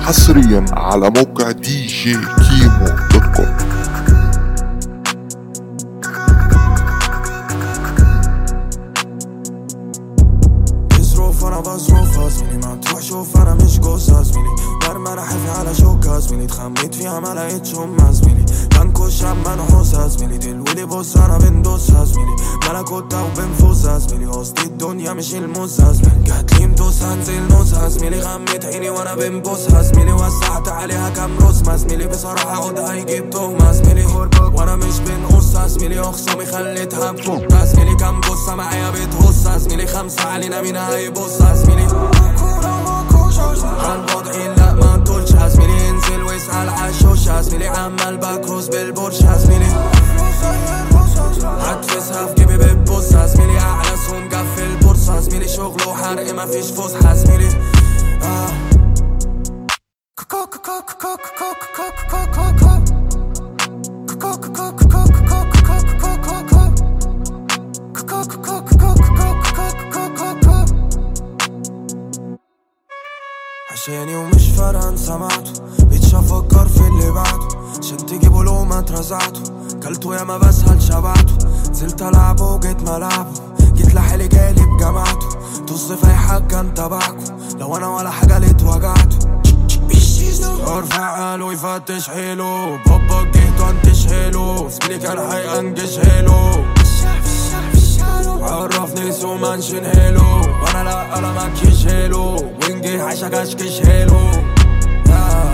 حصريا على موقع دي جي كيمو دوت كوم بظروف انا بظروف زميلي ما تروح شوف انا مش جوزة زميلي برمى انا حافي على شوكة زميلي اتخميت فيها ما لقيتش امها زميلي بنكش اما نحوسها زميلي دلولي بص انا بندوسها زميلي ملكوتها وبنفوسها زميلي قصدي الدنيا مش الموزة زميلي جاتلي مدوسها انزل نوزها زميلي غميت عيني وانا بنبوسها زميلي وسعت عليها كام رسمة زميلي بصراحة عودها يجيب تهمة زميلي وانا مش بنقصها زميلي اخصامي خليتها بفوقها زميلي كام بصة معايا بتهصها زميلي خمسة علينا مين هيبصها زميلي عالوضعي لا ما تقولش يا زميلي انزل واسأل عالشوش يا زميلي عمال بكروز بالبورش يا زميلي هتفسها في جيبي بتبص يا زميلي اعلى سهم جف البورصة يا زميلي شغل وحرق مفيش فسحة يا زميلي آه. عشاني ومش فارقة سمعته بقيتش افكر في اللي بعده عشان تجيبوا له ما اترزعته كلته يا ما بسهل شبعته نزلت العبه وجيت ملعبه جيت لحالي جالي بجماعته طز في اي حاجة انت تبعكو لو انا ولا حاجة لقيت وجعته ارفع قاله يفتش حيله بابا جيت وانتش حيله زميلي كان هيأنجش حيله عرفني سو منشن هيلو وانا لا انا ماكيش هيلو وينجي عايشة كشكش هيلو آه.